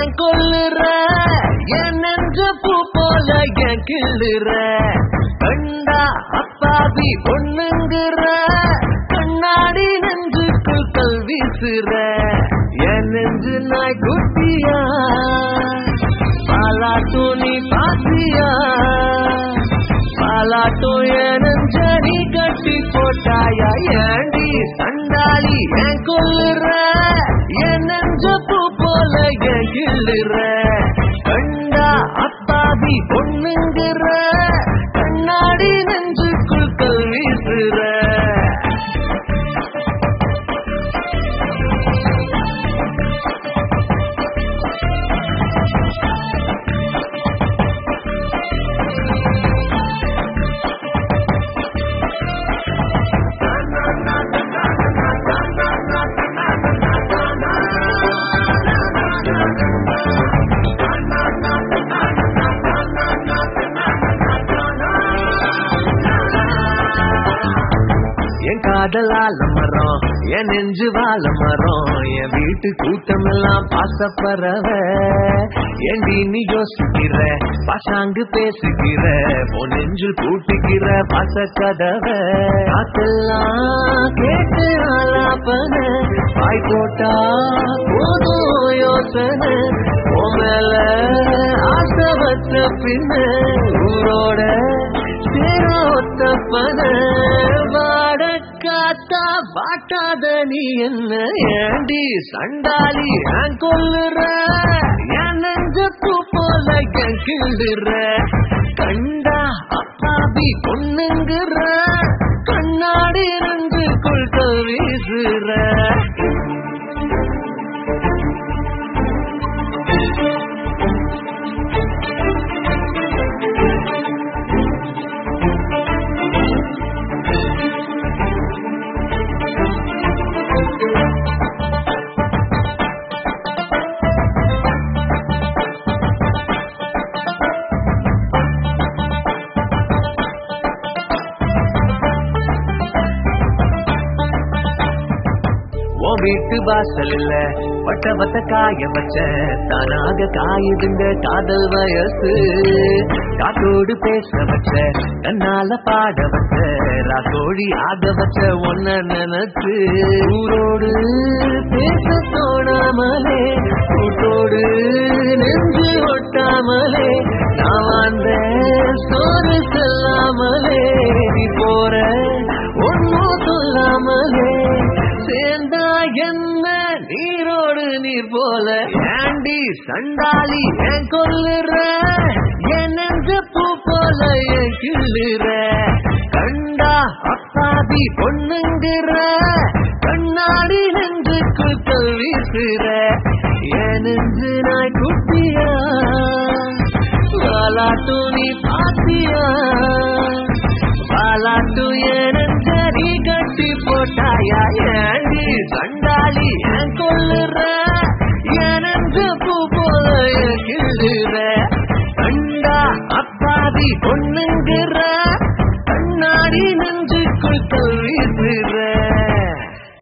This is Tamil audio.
என் கொல்லுற என் நெஞ்ச பூ போல என் கிள்ளுற கண்டா அப்பாவி பொண்ணுங்கிற கண்ணாடி நெஞ்சுக்குள் கல் வீசுற என் நெஞ்சு நாய் குட்டியா பாலாட்டு நீ பாத்தியா பாலாட்டு என் நெஞ்சடி கட்டி போட்டாயா ஏண்டி சண்டாளி என் கொல்லுற என் நெஞ்ச பூ போல என் கிள்ளுற கண்டா அப்பாவி பொண்ணுங்கிற கண்ணாடி நெஞ்சுக்குள் கல் வீசுற என் காதல் ஆலமரம் என் நெஞ்சு வாழ மரம் என் வீட்டு கூட்டம் எல்லாம் பாசப்பறவ ஏண்டி நீ யோசிக்கிற பாசாங்கு பேசுகிற உன் நெஞ்சில் கூட்டுகிற பாச கதவ காத்தெல்லாம் கேட்டு ஆலாப்பன வாய் போட்டா போதும் யோசனை உன் மேல ஆசை வச்ச பின்ன ஊரோட சேரோத்தப்பன வாட காத்தா வாட்டாத நீ என்ன ஏண்டி சண்டாளி நான் கொல்லுற என் நெஞ்ச பூ போல என் கிள்ளுற கண்டா அப்பாவி பொண்ணுங்கிற கண்ணாடி நெஞ்சு கொள்க வீசுற உன் வீட்டு வாசல் இல்ல பட்ட பத்த காய வச்ச தானாக காயுதுங்க காதல் வயசு காத்தோடு பேச வச்ச தன்னால பாட வச்ச ராத்தோழி ஆக வச்ச ஒன்ன நினைச்சு ஊரோடு பேச தோணாமலே கூட்டோடு நெஞ்சு ஒட்டாமலே நான் வந்த சோறு செல்லாமலே நீ போற ஒன்னும் சொல்லாமலே சேர்ந்தா என்ன நீரோடு நீர் போல ஏண்டி சண்டாளி என் கொல்லுற என் நெஞ்ச பூ போல என் கிள்ளுற கண்டா அப்பாவி பொண்ணுங்கிற கண்ணாடி நெஞ்சுக்குள் கல் வீசுற என் நெஞ்சு நாய் குட்டியா வாலாட்டு நீ பாத்தியா வாலாட்டு எனஞ்சரி கட்டி போட்டாயா ஏண்டி சண்டாளி என் கொல்லுற எனஞ்ச பூ போல என் கிள்ளுற கண்டா அப்பாவி பொண்ணுங்கிற கண்ணாடி நெஞ்சுக்குள் கல் வீசுற